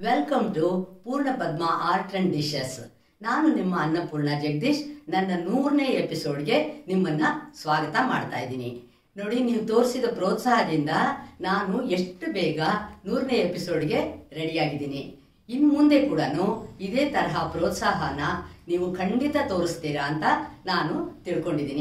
welcome to ಪೂರ್ಣ ಪದ್ಮ art and dishes ನಾನು ನಿಮ್ಮ ಅನ್ನಪೂರ್ಣ ಜಗದೀಶ್ ನನ್ನ ನೂರನೇ ಎಪಿಸೋಡ್ಗೆ ನಿಮ್ಮನ್ನ ಸ್ವಾಗತ ಮಾಡ್ತಾ ಇದ್ದೀನಿ ನೋಡಿ ನೀವು ತೋರಿಸಿದ ಪ್ರೋತ್ಸಾಹದಿಂದ ನಾನು ಎಷ್ಟು ಬೇಗ ನೂರನೇ ಎಪಿಸೋಡ್ಗೆ ರೆಡಿಯಾಗಿದ್ದೀನಿ ಇನ್ನು ಮುಂದೆ ಕೂಡ ಇದೇ ತರಹ ಪ್ರೋತ್ಸಾಹನ ನೀವು ಖಂಡಿತ ತೋರಿಸ್ತೀರಾ ಅಂತ ನಾನು ತಿಳ್ಕೊಂಡಿದ್ದೀನಿ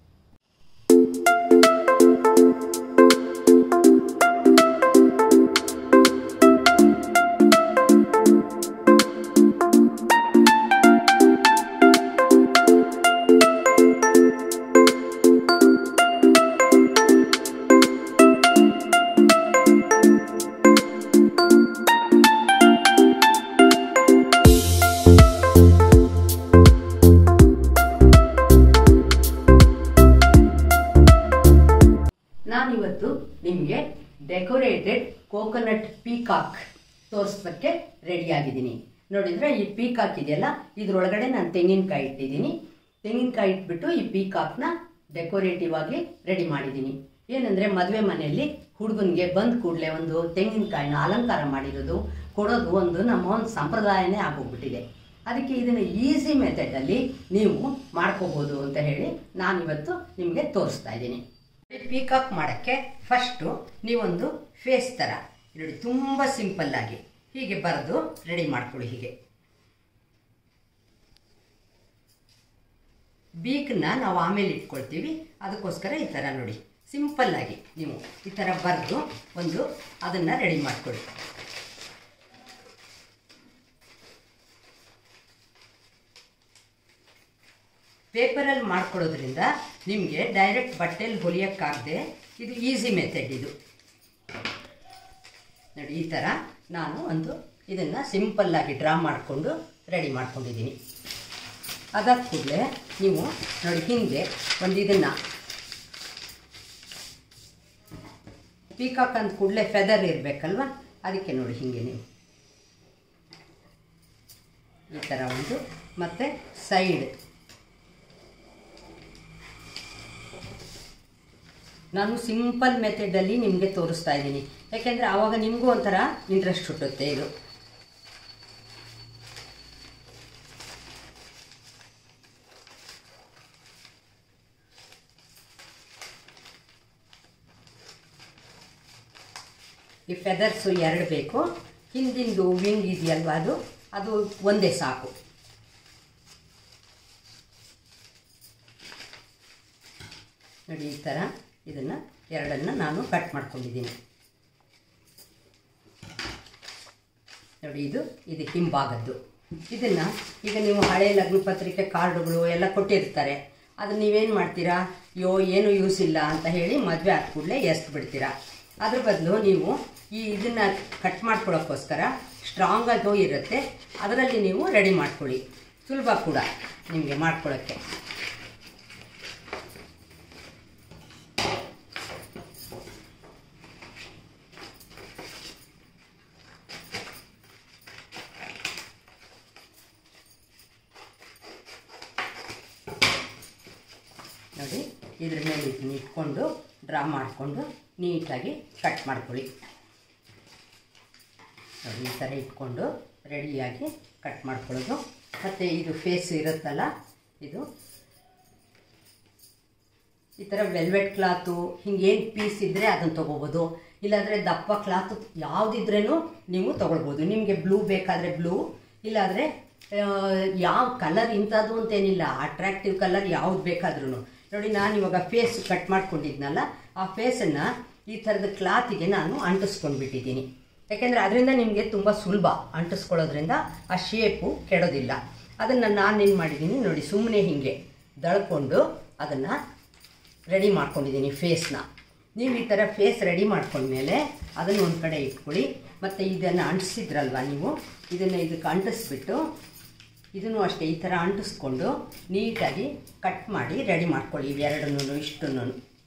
ನಾನಿವತ್ತು ನಿಮಗೆ ಡೆಕೋರೇಟೆಡ್ ಕೋಕೋನಟ್ ಪೀಕಾಕ್ ತೋರಿಸೋಕ್ಕೆ ರೆಡಿಯಾಗಿದ್ದೀನಿ ನೋಡಿದ್ರೆ ಈ ಪೀಕಾಕ್ ಇದೆಯಲ್ಲ ಇದ್ರೊಳಗಡೆ ನಾನು ತೆಂಗಿನಕಾಯಿ ಇಟ್ಟಿದ್ದೀನಿ ತೆಂಗಿನಕಾಯಿ ಇಟ್ಬಿಟ್ಟು ಈ ಪೀಕಾಕ್ನ ಡೆಕೋರೇಟಿವ್ ಆಗಿ ರೆಡಿ ಮಾಡಿದ್ದೀನಿ ಏನಂದರೆ ಮದುವೆ ಮನೆಯಲ್ಲಿ ಹುಡುಗನಿಗೆ ಬಂದ ಕೂಡಲೇ ಒಂದು ತೆಂಗಿನಕಾಯಿನ ಅಲಂಕಾರ ಮಾಡಿರೋದು ಕೊಡೋದು ಒಂದು ನಮ್ಮ ಒಂದು ಸಂಪ್ರದಾಯನೇ ಆಗೋಗ್ಬಿಟ್ಟಿದೆ ಅದಕ್ಕೆ ಇದನ್ನು ಈಸಿ ಮೆಥಡಲ್ಲಿ ನೀವು ಮಾಡ್ಕೋಬೋದು ಅಂತ ಹೇಳಿ ನಾನಿವತ್ತು ನಿಮಗೆ ತೋರಿಸ್ತಾ ಇದ್ದೀನಿ ಪೀಕಾಕ್ ಮಾಡೋಕ್ಕೆ ಫಸ್ಟು ನೀವೊಂದು ಫೇಸ್ ಥರ ನೋಡಿ ತುಂಬ ಸಿಂಪಲ್ಲಾಗಿ ಹೀಗೆ ಬರೆದು ರೆಡಿ ಮಾಡ್ಕೊಳ್ಳಿ ಹೀಗೆ ಬೀಕನ್ನ ನಾವು ಆಮೇಲೆ ಇಟ್ಕೊಳ್ತೀವಿ ಅದಕ್ಕೋಸ್ಕರ ಈ ಥರ ನೋಡಿ ಸಿಂಪಲ್ಲಾಗಿ ನೀವು ಈ ಥರ ಬರೆದು ಒಂದು ಅದನ್ನು ರೆಡಿ ಮಾಡ್ಕೊಳ್ಳಿ ಪೇಪರಲ್ಲಿ ಮಾಡ್ಕೊಳ್ಳೋದ್ರಿಂದ ನಿಮಗೆ ಡೈರೆಕ್ಟ್ ಬಟ್ಟೆಯಲ್ಲಿ ಹೊಲಿಯೋಕ್ಕಾಗದೆ ಇದು ಈಸಿ ಮೆಥಡ್ ಇದು ನೋಡಿ ಈ ಥರ ನಾನು ಒಂದು ಇದನ್ನು ಸಿಂಪಲ್ಲಾಗಿ ಡ್ರಾ ಮಾಡಿಕೊಂಡು ರೆಡಿ ಮಾಡ್ಕೊಂಡಿದ್ದೀನಿ ಅದಾದ ಕೂಡಲೇ ನೀವು ನೋಡಿ ಹಿಂದೆ ಒಂದು ಇದನ್ನು ಪೀಕಾಕ್ ಅಂದ ಕೂಡಲೇ ಫೆದರ್ ಇರಬೇಕಲ್ವ ಅದಕ್ಕೆ ನೋಡಿ ಹೀಗೆ ನೀವು ಈ ಥರ ಒಂದು ಮತ್ತು ಸೈಡ್ ನಾನು ಸಿಂಪಲ್ ಮೆಥಡಲ್ಲಿ ನಿಮಗೆ ತೋರಿಸ್ತಾ ಇದ್ದೀನಿ ಯಾಕೆಂದರೆ ಆವಾಗ ನಿಮಗೂ ಒಂಥರ ಇಂಟ್ರೆಸ್ಟ್ ಹುಟ್ಟುತ್ತೆ ಇದು ಈ ಫೆದರ್ಸು ಎರಡು ಬೇಕು ಹಿಂದಿಂದು ವಿಂಗ್ ಇದೆಯಲ್ವ ಅದು ಅದು ಒಂದೇ ಸಾಕು ನೋಡಿ ಈ ಥರ ಇದನ್ನು ಎರಡನ್ನು ನಾನು ಕಟ್ ಮಾಡ್ಕೊಂಡಿದ್ದೀನಿ ನೋಡಿ ಇದು ಇದು ಹಿಂಭಾಗದ್ದು ಇದನ್ನು ಈಗ ನೀವು ಹಳೆ ಲಗ್ನ ಪತ್ರಿಕೆ ಕಾರ್ಡುಗಳು ಎಲ್ಲ ಕೊಟ್ಟಿರ್ತಾರೆ ಅದನ್ನ ನೀವೇನು ಮಾಡ್ತೀರಾ ಯೋ ಏನು ಯೂಸ್ ಇಲ್ಲ ಅಂತ ಹೇಳಿ ಮದುವೆ ಆದ ಕೂಡಲೇ ಎಸ್ದು ಬಿಡ್ತೀರಾ ಅದ್ರ ಬದಲು ನೀವು ಈ ಇದನ್ನು ಕಟ್ ಮಾಡ್ಕೊಳ್ಳೋಕ್ಕೋಸ್ಕರ ಸ್ಟ್ರಾಂಗಾಗೂ ಇರುತ್ತೆ ಅದರಲ್ಲಿ ನೀವು ರೆಡಿ ಮಾಡ್ಕೊಳ್ಳಿ ಸುಲಭ ಕೂಡ ನಿಮಗೆ ಮಾಡ್ಕೊಳ್ಳೋಕ್ಕೆ ನೋಡಿ ಇದ್ರ ಮೇಲೆ ಇದನ್ನ ಇಟ್ಕೊಂಡು ಡ್ರಾ ಮಾಡಿಕೊಂಡು ನೀಟಾಗಿ ಕಟ್ ಮಾಡ್ಕೊಳ್ಳಿ ನೋಡಿ ಈ ಥರ ಇಟ್ಕೊಂಡು ರೆಡಿಯಾಗಿ ಕಟ್ ಮಾಡ್ಕೊಳ್ಳೋದು ಮತ್ತು ಇದು ಫೇಸ್ ಇರುತ್ತಲ್ಲ ಇದು ಈ ಥರ ವೆಲ್ವೆಟ್ ಕ್ಲಾತು ಹಿಂಗೇನು ಪೀಸ್ ಇದ್ದರೆ ಅದನ್ನು ತೊಗೋಬೋದು ಇಲ್ಲಾಂದರೆ ದಪ್ಪ ಕ್ಲಾತು ಯಾವುದಿದ್ರೂ ನೀವು ತೊಗೊಳ್ಬೋದು ನಿಮಗೆ ಬ್ಲೂ ಬೇಕಾದರೆ ಬ್ಲೂ ಇಲ್ಲಾಂದರೆ ಯಾವ ಕಲರ್ ಇಂಥದ್ದು ಅಂತೇನಿಲ್ಲ ಅಟ್ರಾಕ್ಟಿವ್ ಕಲರ್ ಯಾವ್ದು ಬೇಕಾದ್ರೂ ನೋಡಿ ನಾನು ಇವಾಗ ಫೇಸ್ ಕಟ್ ಮಾಡ್ಕೊಂಡಿದ್ನಲ್ಲ ಆ ಫೇಸನ್ನು ಈ ಥರದ ಕ್ಲಾತಿಗೆ ನಾನು ಅಂಟಿಸ್ಕೊಂಡ್ಬಿಟ್ಟಿದ್ದೀನಿ ಯಾಕೆಂದರೆ ಅದರಿಂದ ನಿಮಗೆ ತುಂಬ ಸುಲಭ ಅಂಟಿಸ್ಕೊಳ್ಳೋದ್ರಿಂದ ಆ ಶೇಪು ಕೆಡೋದಿಲ್ಲ ಅದನ್ನು ನಾನೇನು ಮಾಡಿದ್ದೀನಿ ನೋಡಿ ಸುಮ್ಮನೆ ಹೀಗೆ ದಳ್ಕೊಂಡು ಅದನ್ನು ರೆಡಿ ಮಾಡ್ಕೊಂಡಿದ್ದೀನಿ ಫೇಸ್ನ ನೀವು ಈ ಥರ ಫೇಸ್ ರೆಡಿ ಮಾಡ್ಕೊಂಡ್ಮೇಲೆ ಅದನ್ನು ಒಂದು ಕಡೆ ಇಟ್ಕೊಳ್ಳಿ ಮತ್ತು ಇದನ್ನು ಅಂಟಿಸಿದ್ರಲ್ವ ನೀವು ಇದನ್ನು ಇದಕ್ಕೆ ಅಂಟಿಸ್ಬಿಟ್ಟು ಇದನ್ನು ಅಷ್ಟೇ ಈ ಥರ ಅಂಟಿಸ್ಕೊಂಡು ನೀಟಾಗಿ ಕಟ್ ಮಾಡಿ ರೆಡಿ ಮಾಡ್ಕೊಳ್ಳಿ ಇವೆರಡನ್ನೂ ಇಷ್ಟನ್ನು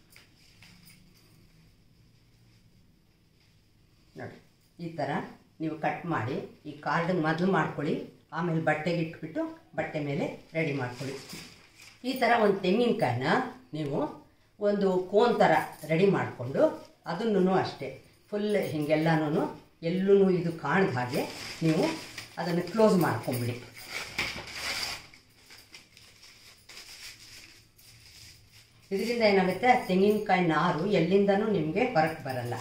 ನೋಡಿ ಈ ಥರ ನೀವು ಕಟ್ ಮಾಡಿ ಈ ಕಾರ್ಡಿಗೆ ಮೊದಲು ಮಾಡ್ಕೊಳ್ಳಿ ಆಮೇಲೆ ಬಟ್ಟೆಗೆ ಇಟ್ಬಿಟ್ಟು ಬಟ್ಟೆ ಮೇಲೆ ರೆಡಿ ಮಾಡ್ಕೊಳ್ಳಿ ಈ ಥರ ಒಂದು ತೆಂಗಿನಕಾಯಿನ ನೀವು ಒಂದು ಕೋನ್ ಥರ ರೆಡಿ ಮಾಡಿಕೊಂಡು ಅದನ್ನು ಅಷ್ಟೇ ಫುಲ್ ಹೀಗೆಲ್ಲನೂ ಎಲ್ಲೂ ಇದು ಕಾಣದ ಹಾಗೆ ನೀವು ಅದನ್ನು ಕ್ಲೋಸ್ ಮಾಡ್ಕೊಂಬಿಡಿ ಇದರಿಂದ ಏನಾಗುತ್ತೆ ತೆಂಗಿನಕಾಯಿ ನಾರು ಎಲ್ಲಿಂದನೂ ನಿಮಗೆ ಹೊರಕ್ಕೆ ಬರಲ್ಲ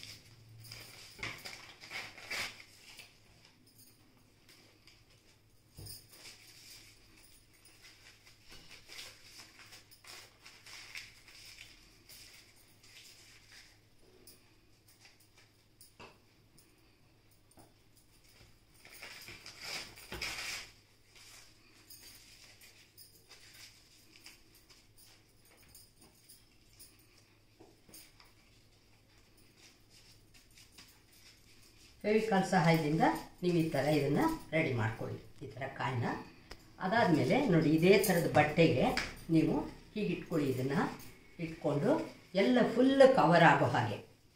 ಫೆವಿಕಾಲ್ ಸಹಾಯದಿಂದ ನೀವು ಈ ಥರ ಇದನ್ನು ರೆಡಿ ಮಾಡ್ಕೊಳ್ಳಿ ಈ ಥರ ಕಾಯಿನ ಅದಾದಮೇಲೆ ನೋಡಿ ಇದೇ ಥರದ ಬಟ್ಟೆಗೆ ನೀವು ಹೀಗೆ ಇಟ್ಕೊಳ್ಳಿ ಇದನ್ನು ಇಟ್ಕೊಂಡು ಎಲ್ಲ ಫುಲ್ ಕವರ್ ಆಗೋ ಹಾಗೆ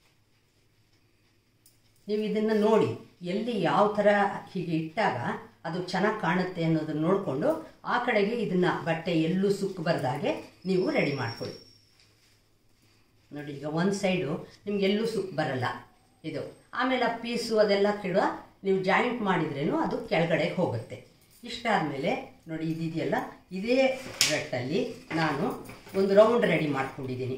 ನೀವು ಇದನ್ನು ನೋಡಿ ಎಲ್ಲಿ ಯಾವ ಥರ ಹೀಗೆ ಇಟ್ಟಾಗ ಅದು ಚೆನ್ನಾಗಿ ಕಾಣುತ್ತೆ ಅನ್ನೋದನ್ನ ನೋಡಿಕೊಂಡು ಆ ಕಡೆಗೆ ಇದನ್ನು ಬಟ್ಟೆ ಎಲ್ಲೂ ಸುಕ್ಕು ಬರ್ದಾಗೆ ನೀವು ರೆಡಿ ಮಾಡ್ಕೊಳ್ಳಿ ನೋಡಿ ಈಗ ಒಂದು ಸೈಡು ನಿಮ್ಗೆ ಎಲ್ಲೂ ಸುಕ್ಕು ಬರಲ್ಲ ಇದು ಆಮೇಲೆ ಆ ಪೀಸು ಅದೆಲ್ಲ ಕಿಡ ನೀವು ಜಾಯಿಂಟ್ ಮಾಡಿದ್ರೇನು ಅದು ಕೆಳಗಡೆ ಹೋಗುತ್ತೆ ಇಷ್ಟಾದಮೇಲೆ ನೋಡಿ ಇದಿದೆಯಲ್ಲ ಇದೇ ರಟ್ಟಲ್ಲಿ ನಾನು ಒಂದು ರೌಂಡ್ ರೆಡಿ ಮಾಡ್ಕೊಂಡಿದ್ದೀನಿ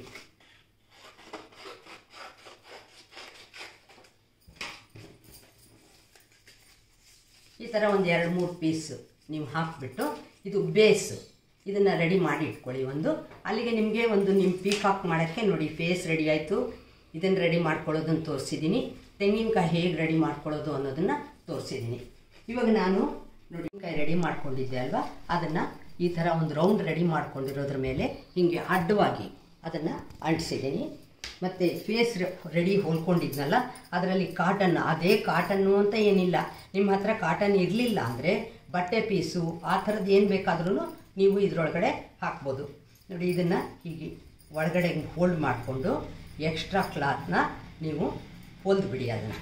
ಈ ಥರ ಒಂದು ಎರಡು ಮೂರು ಪೀಸು ನೀವು ಹಾಕಿಬಿಟ್ಟು ಇದು ಬೇಸು ಇದನ್ನು ರೆಡಿ ಮಾಡಿ ಇಟ್ಕೊಳ್ಳಿ ಒಂದು ಅಲ್ಲಿಗೆ ನಿಮಗೆ ಒಂದು ನಿಮ್ಮ ಪೀಕಾಕ್ ಮಾಡೋಕ್ಕೆ ನೋಡಿ ಫೇಸ್ ರೆಡಿ ಆಯಿತು ಇದನ್ನು ರೆಡಿ ಮಾಡ್ಕೊಳ್ಳೋದನ್ನು ತೋರಿಸಿದ್ದೀನಿ ತೆಂಗಿನಕಾಯಿ ಹೇಗೆ ರೆಡಿ ಮಾಡ್ಕೊಳ್ಳೋದು ಅನ್ನೋದನ್ನು ತೋರಿಸಿದ್ದೀನಿ ಇವಾಗ ನಾನು ನೋಡಿ ಕಾಯಿ ರೆಡಿ ಮಾಡ್ಕೊಂಡಿದ್ದೆ ಅಲ್ವಾ ಅದನ್ನು ಈ ಥರ ಒಂದು ರೌಂಡ್ ರೆಡಿ ಮಾಡ್ಕೊಂಡಿರೋದ್ರ ಮೇಲೆ ಹೀಗೆ ಅಡ್ಡವಾಗಿ ಅದನ್ನು ಅಂಟಿಸಿದ್ದೀನಿ ಮತ್ತು ಫೇಸ್ ರೆಡಿ ಹೊಲ್ಕೊಂಡಿದ್ನಲ್ಲ ಅದರಲ್ಲಿ ಕಾಟನ್ ಅದೇ ಕಾಟನ್ನು ಅಂತ ಏನಿಲ್ಲ ನಿಮ್ಮ ಹತ್ರ ಕಾಟನ್ ಇರಲಿಲ್ಲ ಅಂದರೆ ಬಟ್ಟೆ ಪೀಸು ಆ ಥರದ್ದು ಏನು ಬೇಕಾದ್ರೂ ನೀವು ಇದರೊಳಗಡೆ ಹಾಕ್ಬೋದು ನೋಡಿ ಇದನ್ನು ಹೀಗೆ ಒಳಗಡೆ ಹೋಲ್ಡ್ ಮಾಡಿಕೊಂಡು ಎಕ್ಸ್ಟ್ರಾ ಕ್ಲಾತ್ನ ನೀವು ಹೊಲ್ದು ಬಿಡಿ ಅದನ್ನು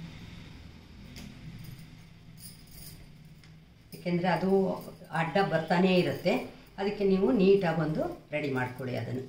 ಏಕೆಂದರೆ ಅದು ಅಡ್ಡ ಬರ್ತಾನೇ ಇರುತ್ತೆ ಅದಕ್ಕೆ ನೀವು ನೀಟಾಗಿ ಒಂದು ರೆಡಿ ಮಾಡ್ಕೊಳ್ಳಿ ಅದನ್ನು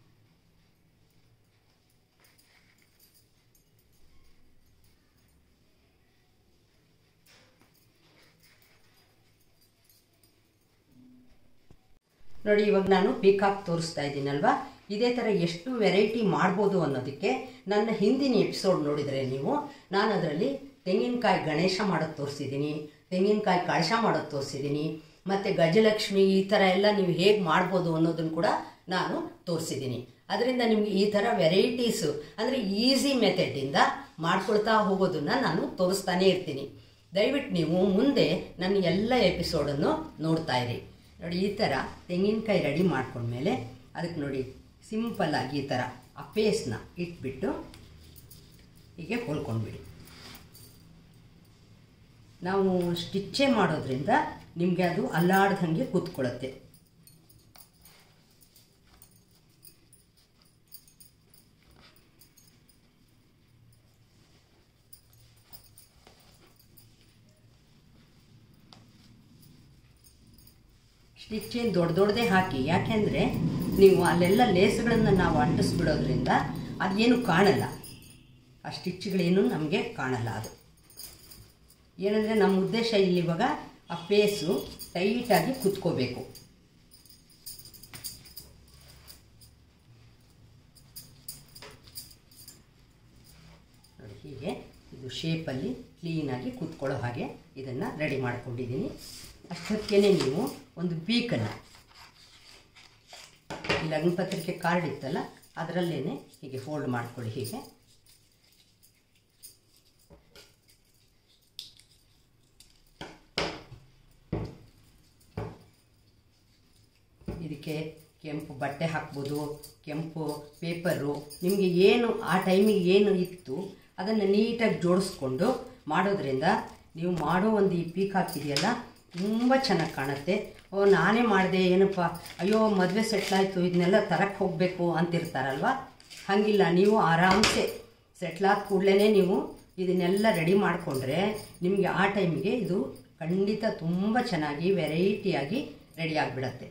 ನೋಡಿ ಇವಾಗ ನಾನು ಪೀಕಾಕ್ ತೋರಿಸ್ತಾ ಇದ್ದೀನಲ್ವಾ ಇದೇ ಥರ ಎಷ್ಟು ವೆರೈಟಿ ಮಾಡ್ಬೋದು ಅನ್ನೋದಕ್ಕೆ ನನ್ನ ಹಿಂದಿನ ಎಪಿಸೋಡ್ ನೋಡಿದರೆ ನೀವು ನಾನು ಅದರಲ್ಲಿ ತೆಂಗಿನಕಾಯಿ ಗಣೇಶ ಮಾಡೋದು ತೋರಿಸಿದ್ದೀನಿ ತೆಂಗಿನಕಾಯಿ ಕಳಶ ಮಾಡೋದು ತೋರಿಸಿದ್ದೀನಿ ಮತ್ತು ಗಜಲಕ್ಷ್ಮಿ ಈ ಥರ ಎಲ್ಲ ನೀವು ಹೇಗೆ ಮಾಡ್ಬೋದು ಅನ್ನೋದನ್ನು ಕೂಡ ನಾನು ತೋರಿಸಿದ್ದೀನಿ ಅದರಿಂದ ನಿಮಗೆ ಈ ಥರ ವೆರೈಟೀಸು ಅಂದರೆ ಈಸಿ ಮೆಥಡಿಂದ ಮಾಡ್ಕೊಳ್ತಾ ಹೋಗೋದನ್ನು ನಾನು ತೋರಿಸ್ತಾನೇ ಇರ್ತೀನಿ ದಯವಿಟ್ಟು ನೀವು ಮುಂದೆ ನನ್ನ ಎಲ್ಲ ಎಪಿಸೋಡನ್ನು ನೋಡ್ತಾ ಇರಿ ನೋಡಿ ಈ ಥರ ತೆಂಗಿನಕಾಯಿ ರೆಡಿ ಮಾಡ್ಕೊಂಡ್ಮೇಲೆ ಅದಕ್ಕೆ ನೋಡಿ ಸಿಂಪಲ್ಲಾಗಿ ಈ ಥರ ಆ ಪೇಸ್ಟ್ನ ಇಟ್ಬಿಟ್ಟು ಹೀಗೆ ಹೊಲ್ಕೊಂಡ್ಬಿಡಿ ನಾವು ಸ್ಟಿಚ್ಚೇ ಮಾಡೋದ್ರಿಂದ ನಿಮಗೆ ಅದು ಅಲ್ಲಾಡ್ದಂಗೆ ಕೂತ್ಕೊಳ್ಳುತ್ತೆ ಸ್ಟಿಚ್ಚೇನು ದೊಡ್ಡ ದೊಡ್ಡದೇ ಹಾಕಿ ಯಾಕೆಂದರೆ ನೀವು ಅಲ್ಲೆಲ್ಲ ಲೇಸ್ಗಳನ್ನು ನಾವು ಅಂಟಿಸ್ಬಿಡೋದ್ರಿಂದ ಅದೇನು ಕಾಣಲ್ಲ ಆ ಸ್ಟಿಚ್ಗಳೇನು ನಮಗೆ ಕಾಣಲ್ಲ ಅದು ಏನಂದರೆ ನಮ್ಮ ಉದ್ದೇಶ ಇಲ್ಲಿ ಇವಾಗ ಆ ಫೇಸು ಟೈಟಾಗಿ ಕುತ್ಕೋಬೇಕು ನೋಡಿ ಹೀಗೆ ಇದು ಶೇಪಲ್ಲಿ ಕ್ಲೀನಾಗಿ ಕೂತ್ಕೊಳ್ಳೋ ಹಾಗೆ ಇದನ್ನು ರೆಡಿ ಮಾಡ್ಕೊಂಡಿದ್ದೀನಿ ಅಷ್ಟೊತ್ತಿಗೆ ನೀವು ಒಂದು ಬೀಕನ್ನು ಈ ಲಗ್ನ ಪತ್ರಿಕೆ ಕಾರ್ಡ್ ಇತ್ತಲ್ಲ ಅದರಲ್ಲೇ ಹೀಗೆ ಫೋಲ್ಡ್ ಮಾಡ್ಕೊಳ್ಳಿ ಹೀಗೆ ಇದಕ್ಕೆ ಕೆಂಪು ಬಟ್ಟೆ ಹಾಕ್ಬೋದು ಕೆಂಪು ಪೇಪರು ನಿಮಗೆ ಏನು ಆ ಟೈಮಿಗೆ ಏನು ಇತ್ತು ಅದನ್ನು ನೀಟಾಗಿ ಜೋಡಿಸ್ಕೊಂಡು ಮಾಡೋದ್ರಿಂದ ನೀವು ಮಾಡೋ ಒಂದು ಈ ಪೀಕ್ ಹಾಕಿದೆಯಲ್ಲ ತುಂಬ ಚೆನ್ನಾಗಿ ಕಾಣುತ್ತೆ ಓ ನಾನೇ ಮಾಡಿದೆ ಏನಪ್ಪ ಅಯ್ಯೋ ಮದುವೆ ಸೆಟ್ಲಾಯಿತು ಇದನ್ನೆಲ್ಲ ತರಕ್ಕೆ ಹೋಗಬೇಕು ಅಂತಿರ್ತಾರಲ್ವ ಹಾಗಿಲ್ಲ ನೀವು ಆರಾಮ್ಸೆ ಸೆಟ್ಲಾದ ಕೂಡಲೇ ನೀವು ಇದನ್ನೆಲ್ಲ ರೆಡಿ ಮಾಡಿಕೊಂಡ್ರೆ ನಿಮಗೆ ಆ ಟೈಮಿಗೆ ಇದು ಖಂಡಿತ ತುಂಬ ಚೆನ್ನಾಗಿ ವೆರೈಟಿಯಾಗಿ ರೆಡಿ ಆಗಿಬಿಡತ್ತೆ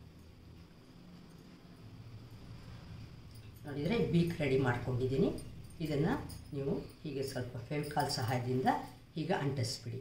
ನೋಡಿದರೆ ಬೀಕ್ ರೆಡಿ ಮಾಡ್ಕೊಂಡಿದ್ದೀನಿ ಇದನ್ನು ನೀವು ಹೀಗೆ ಸ್ವಲ್ಪ ಫೆವಿಕಾಲ್ ಸಹಾಯದಿಂದ ಹೀಗೆ ಅಂಟಿಸ್ಬಿಡಿ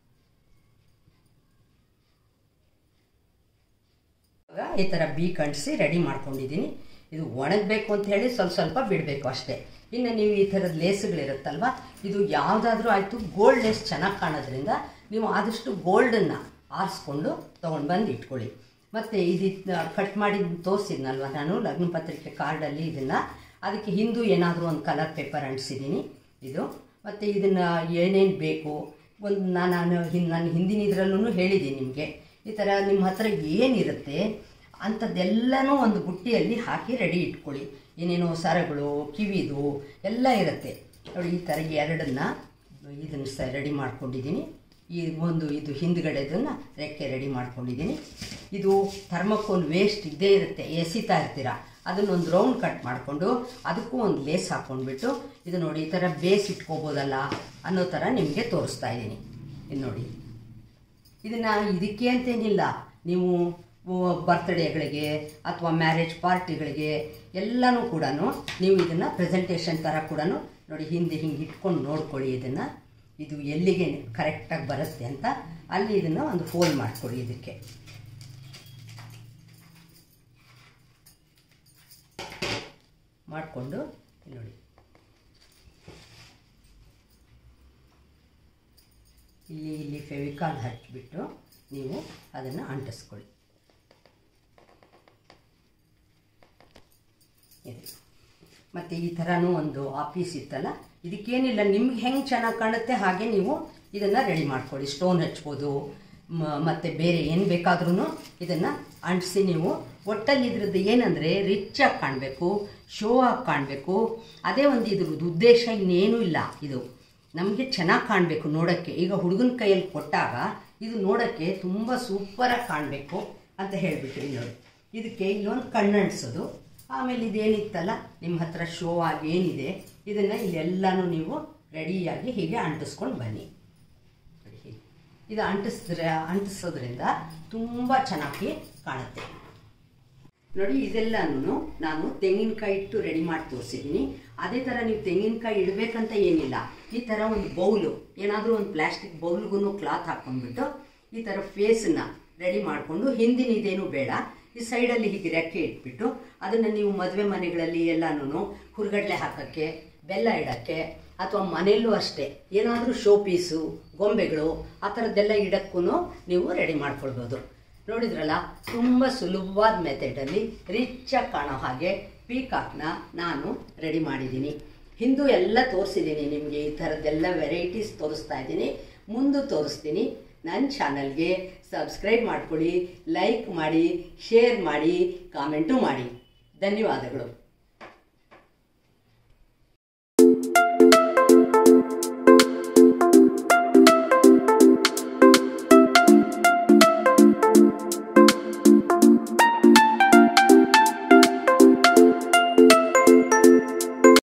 ಇವಾಗ ಈ ಥರ ಬೀಕ್ ಅಂಟಿಸಿ ರೆಡಿ ಮಾಡ್ಕೊಂಡಿದ್ದೀನಿ ಇದು ಒಣಗಬೇಕು ಅಂತ ಹೇಳಿ ಸ್ವಲ್ಪ ಸ್ವಲ್ಪ ಬಿಡಬೇಕು ಅಷ್ಟೇ ಇನ್ನು ನೀವು ಈ ಥರದ ಲೇಸ್ಗಳಿರುತ್ತಲ್ವ ಇದು ಯಾವುದಾದ್ರೂ ಆಯಿತು ಗೋಲ್ಡ್ ಲೇಸ್ ಚೆನ್ನಾಗಿ ಕಾಣೋದ್ರಿಂದ ನೀವು ಆದಷ್ಟು ಗೋಲ್ಡನ್ನು ಆರಿಸ್ಕೊಂಡು ತೊಗೊಂಡು ಬಂದು ಇಟ್ಕೊಳ್ಳಿ ಮತ್ತು ಇದು ಕಟ್ ಮಾಡಿ ತೋರಿಸಿದ್ನಲ್ವ ನಾನು ಲಗ್ನ ಪತ್ರಿಕೆ ಕಾರ್ಡಲ್ಲಿ ಇದನ್ನು ಅದಕ್ಕೆ ಹಿಂದೂ ಏನಾದರೂ ಒಂದು ಕಲರ್ ಪೇಪರ್ ಅಂಟಿಸಿದ್ದೀನಿ ಇದು ಮತ್ತು ಇದನ್ನು ಏನೇನು ಬೇಕು ಒಂದು ನಾನು ಹಿನ್ ನಾನು ಹಿಂದಿನ ಇದರಲ್ಲೂ ಹೇಳಿದ್ದೀನಿ ನಿಮಗೆ ಈ ಥರ ನಿಮ್ಮ ಹತ್ರ ಏನಿರುತ್ತೆ ಅಂಥದ್ದೆಲ್ಲನೂ ಒಂದು ಬುಟ್ಟಿಯಲ್ಲಿ ಹಾಕಿ ರೆಡಿ ಇಟ್ಕೊಳ್ಳಿ ಏನೇನೋ ಸರಗಳು ಕಿವಿದು ಎಲ್ಲ ಇರುತ್ತೆ ನೋಡಿ ಈ ಥರ ಎರಡನ್ನ ಇದನ್ನು ಸ ರೆಡಿ ಮಾಡ್ಕೊಂಡಿದ್ದೀನಿ ಈ ಒಂದು ಇದು ಹಿಂದ್ಗಡೆದನ್ನು ರೆಕ್ಕೆ ರೆಡಿ ಮಾಡ್ಕೊಂಡಿದ್ದೀನಿ ಇದು ಥರ್ಮಕೋಲ್ ವೇಸ್ಟ್ ಇದ್ದೇ ಇರುತ್ತೆ ಎಸಿತಾ ಇರ್ತೀರ ಅದನ್ನೊಂದು ರೌಂಡ್ ಕಟ್ ಮಾಡಿಕೊಂಡು ಅದಕ್ಕೂ ಒಂದು ಲೇಸ್ ಹಾಕ್ಕೊಂಡ್ಬಿಟ್ಟು ಇದು ನೋಡಿ ಈ ಥರ ಬೇಸ್ ಇಟ್ಕೋಬೋದಲ್ಲ ಅನ್ನೋ ಥರ ನಿಮಗೆ ತೋರಿಸ್ತಾ ಇದ್ದೀನಿ ಇದು ನೋಡಿ ಇದನ್ನು ಇದಕ್ಕೆ ಅಂತೇನಿಲ್ಲ ನೀವು ಬರ್ತ್ಡೇಗಳಿಗೆ ಅಥವಾ ಮ್ಯಾರೇಜ್ ಪಾರ್ಟಿಗಳಿಗೆ ಎಲ್ಲನೂ ಕೂಡ ನೀವು ಇದನ್ನು ಪ್ರೆಸೆಂಟೇಷನ್ ಥರ ಕೂಡ ನೋಡಿ ಹಿಂದೆ ಹಿಂಗೆ ಇಟ್ಕೊಂಡು ನೋಡ್ಕೊಳ್ಳಿ ಇದನ್ನು ಇದು ಎಲ್ಲಿಗೆ ಕರೆಕ್ಟಾಗಿ ಬರುತ್ತೆ ಅಂತ ಅಲ್ಲಿ ಇದನ್ನು ಒಂದು ಫೋಲ್ಡ್ ಮಾಡ್ಕೊಳ್ಳಿ ಇದಕ್ಕೆ ಮಾಡಿಕೊಂಡು ನೋಡಿ ಇಲ್ಲಿ ಇಲ್ಲಿ ಫೆವಿಕಾಲ್ ಹಚ್ಚಿಬಿಟ್ಟು ನೀವು ಅದನ್ನು ಅಂಟಿಸ್ಕೊಳ್ಳಿ ಇದು ಮತ್ತು ಈ ಥರನೂ ಒಂದು ಆಫೀಸ್ ಇತ್ತಲ್ಲ ಇದಕ್ಕೇನಿಲ್ಲ ನಿಮ್ಗೆ ಹೆಂಗೆ ಚೆನ್ನಾಗಿ ಕಾಣುತ್ತೆ ಹಾಗೆ ನೀವು ಇದನ್ನು ರೆಡಿ ಮಾಡ್ಕೊಳ್ಳಿ ಸ್ಟೋನ್ ಹಚ್ಬೋದು ಮತ್ತು ಬೇರೆ ಏನು ಬೇಕಾದ್ರೂ ಇದನ್ನು ಅಂಟಿಸಿ ನೀವು ಒಟ್ಟಲ್ಲಿ ಇದ್ರದ್ದು ಏನಂದರೆ ರಿಚ್ಚಾಗಿ ಕಾಣಬೇಕು ಶೋ ಆಗಿ ಕಾಣಬೇಕು ಅದೇ ಒಂದು ಇದ್ರದ್ದು ಉದ್ದೇಶ ಇನ್ನೇನೂ ಇಲ್ಲ ಇದು ನಮಗೆ ಚೆನ್ನಾಗಿ ಕಾಣಬೇಕು ನೋಡೋಕ್ಕೆ ಈಗ ಹುಡುಗನ ಕೈಯಲ್ಲಿ ಕೊಟ್ಟಾಗ ಇದು ನೋಡೋಕ್ಕೆ ತುಂಬ ಸೂಪರಾಗಿ ಕಾಣಬೇಕು ಅಂತ ಹೇಳಿಬಿಟ್ರಿ ನೋಡಿ ಇದಕ್ಕೆ ಇಲ್ಲೊಂದು ಕಣ್ಣಂಟಿಸೋದು ಆಮೇಲೆ ಇದೇನಿತ್ತಲ್ಲ ನಿಮ್ಮ ಹತ್ರ ಶೋ ಆಗಿ ಏನಿದೆ ಇದನ್ನು ಇಲ್ಲೆಲ್ಲನೂ ನೀವು ರೆಡಿಯಾಗಿ ಹೀಗೆ ಅಂಟಿಸ್ಕೊಂಡು ಬನ್ನಿ ನೋಡಿ ಹೀಗೆ ಇದು ಅಂಟಿಸಿದ್ರೆ ಅಂಟಿಸೋದ್ರಿಂದ ತುಂಬ ಚೆನ್ನಾಗಿ ಕಾಣುತ್ತೆ ನೋಡಿ ಇದೆಲ್ಲನೂ ನಾನು ತೆಂಗಿನಕಾಯಿ ಇಟ್ಟು ರೆಡಿ ಮಾಡಿ ತೋರಿಸಿದ್ದೀನಿ ಅದೇ ಥರ ನೀವು ತೆಂಗಿನಕಾಯಿ ಇಡಬೇಕಂತ ಏನಿಲ್ಲ ಈ ಥರ ಒಂದು ಬೌಲು ಏನಾದರೂ ಒಂದು ಪ್ಲಾಸ್ಟಿಕ್ ಬೌಲ್ಗೂ ಕ್ಲಾತ್ ಹಾಕ್ಕೊಂಡ್ಬಿಟ್ಟು ಈ ಥರ ಫೇಸನ್ನ ರೆಡಿ ಮಾಡಿಕೊಂಡು ಹಿಂದಿನ ಇದೇನು ಬೇಡ ಈ ಸೈಡಲ್ಲಿ ಹೀಗೆ ರೆಕ್ಕೆ ಇಟ್ಬಿಟ್ಟು ಅದನ್ನು ನೀವು ಮದುವೆ ಮನೆಗಳಲ್ಲಿ ಎಲ್ಲನೂ ಹುರ್ಗಡ್ಲೆ ಹಾಕೋಕ್ಕೆ ಬೆಲ್ಲ ಇಡೋಕ್ಕೆ ಅಥವಾ ಮನೆಯಲ್ಲೂ ಅಷ್ಟೇ ಏನಾದರೂ ಶೋ ಪೀಸು ಗೊಂಬೆಗಳು ಆ ಥರದ್ದೆಲ್ಲ ಇಡಕ್ಕೂ ನೀವು ರೆಡಿ ಮಾಡ್ಕೊಳ್ಬೋದು ನೋಡಿದ್ರಲ್ಲ ತುಂಬ ಸುಲಭವಾದ ಮೆಥಡಲ್ಲಿ ರಿಚ್ಚಾಗಿ ಕಾಣೋ ಹಾಗೆ ಪೀಕಾಕ್ನ ನಾನು ರೆಡಿ ಮಾಡಿದ್ದೀನಿ ಹಿಂದೂ ಎಲ್ಲ ತೋರಿಸಿದ್ದೀನಿ ನಿಮಗೆ ಈ ಥರದ್ದೆಲ್ಲ ವೆರೈಟೀಸ್ ತೋರಿಸ್ತಾ ಇದ್ದೀನಿ ಮುಂದೆ ತೋರಿಸ್ತೀನಿ ನನ್ನ ಚಾನಲ್ಗೆ ಸಬ್ಸ್ಕ್ರೈಬ್ ಮಾಡ್ಕೊಳ್ಳಿ ಲೈಕ್ ಮಾಡಿ ಶೇರ್ ಮಾಡಿ ಕಾಮೆಂಟು ಮಾಡಿ ಧನ್ಯವಾದಗಳು